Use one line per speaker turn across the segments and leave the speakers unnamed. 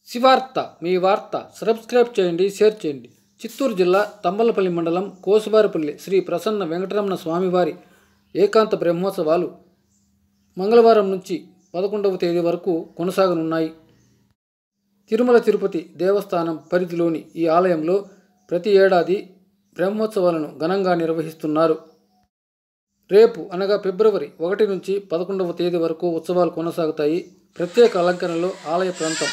శివార్త మీ వార్త సబ్స్క్రైబ్ చేయండి షేర్ చేయండి చిత్తూరు జిల్లా తంబలపల్లి మండలం కోసుబారిపల్లి శ్రీ ప్రసన్న వెంకటరమణ స్వామివారి ఏకాంత బ్రహ్మోత్సవాలు మంగళవారం నుంచి పదకొండవ తేదీ వరకు కొనసాగనున్నాయి తిరుమల తిరుపతి దేవస్థానం పరిధిలోని ఈ ఆలయంలో ప్రతి ఏడాది బ్రహ్మోత్సవాలను ఘనంగా నిర్వహిస్తున్నారు రేపు అనగా ఫిబ్రవరి ఒకటి నుంచి పదకొండవ తేదీ వరకు ఉత్సవాలు కొనసాగుతాయి ప్రత్యేక అలంకరణలో ఆలయ ప్రాంతం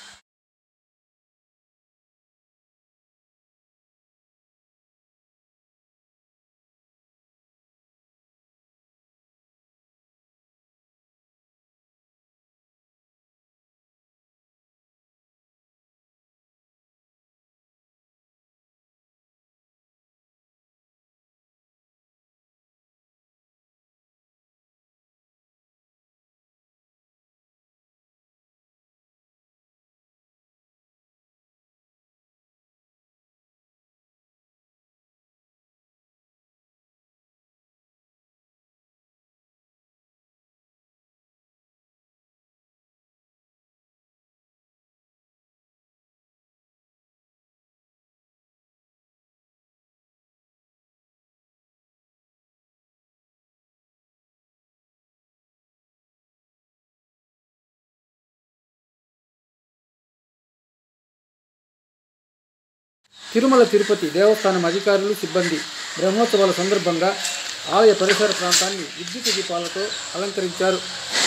తిరుమల తిరుపతి దేవస్థానం అధికారులు సిబ్బంది బ్రహ్మోత్సవాల సందర్భంగా ఆలయ పరిసర ప్రాంతాన్ని విద్యుత్ దీపాలతో అలంకరించారు